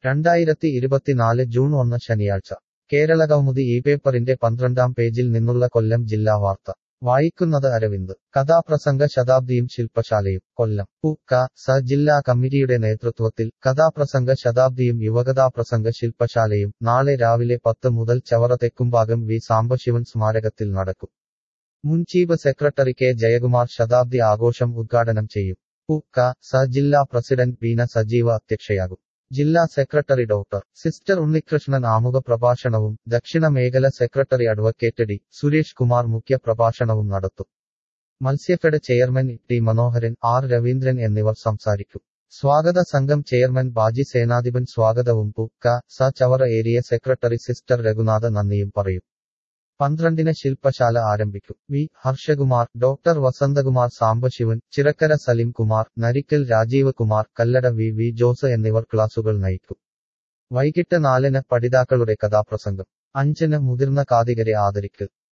രണ്ടായിരത്തി ഇരുപത്തിനാല് ജൂൺ ഒന്ന് ശനിയാഴ്ച കേരളകൗമുദി ഈ പേപ്പറിന്റെ പന്ത്രണ്ടാം പേജിൽ നിന്നുള്ള കൊല്ലം ജില്ലാ വാർത്ത വായിക്കുന്നത് അരവിന്ദ് കഥാപ്രസംഗ ശതാബ്ദിയും ശില്പശാലയും കൊല്ലം പു ക സ ജില്ലാ കമ്മിറ്റിയുടെ നേതൃത്വത്തിൽ കഥാപ്രസംഗ ശതാബ്ദിയും യുവകഥാപ്രസംഗ ശില്പശാലയും നാളെ രാവിലെ പത്ത് മുതൽ ചവറ തെക്കുംഭാഗം വി സാംബശിവൻ സ്മാരകത്തിൽ നടക്കും മുൻ ചീഫ് സെക്രട്ടറി കെ ജയകുമാർ ശതാബ്ദി ആഘോഷം ഉദ്ഘാടനം ചെയ്യും പു ക സ ജില്ലാ പ്രസിഡന്റ് ബീന സജീവ അധ്യക്ഷയാകും ജില്ലാ സെക്രട്ടറി ഡോക്ടർ സിസ്റ്റർ ഉണ്ണികൃഷ്ണൻ ആമുഖ പ്രഭാഷണവും ദക്ഷിണ മേഖല secretary advocate D Suresh Kumar മുഖ്യ പ്രഭാഷണവും നടത്തും Matsyafed chairman T Manoharan R Raveendran എന്നിവർ സംസാരിക്കും സ്വാഗത സംഘം ചെയർമാൻ ബാജി സേനാധിപൻ സ്വാഗതവും പു ക സ Chavara area secretary sister Raghunatha നന്ദിയും പറയും പന്ത്രണ്ടിന് ശില്പശാല ആരംഭിക്കും V Harshakumar doctor Vasanthakumar Sambasivan Chirakkara Salim Kumar Narikkal Rajeev Kumar Kallada V V Jose എന്നിവർ ക്ലാസുകൾ നയിക്കും വൈകിട്ട് നാലിന് പഠിതാക്കളുടെ കഥാപ്രസംഗം അഞ്ചിന് മുതിർന്ന കാതികരെ ആദരിക്കൽ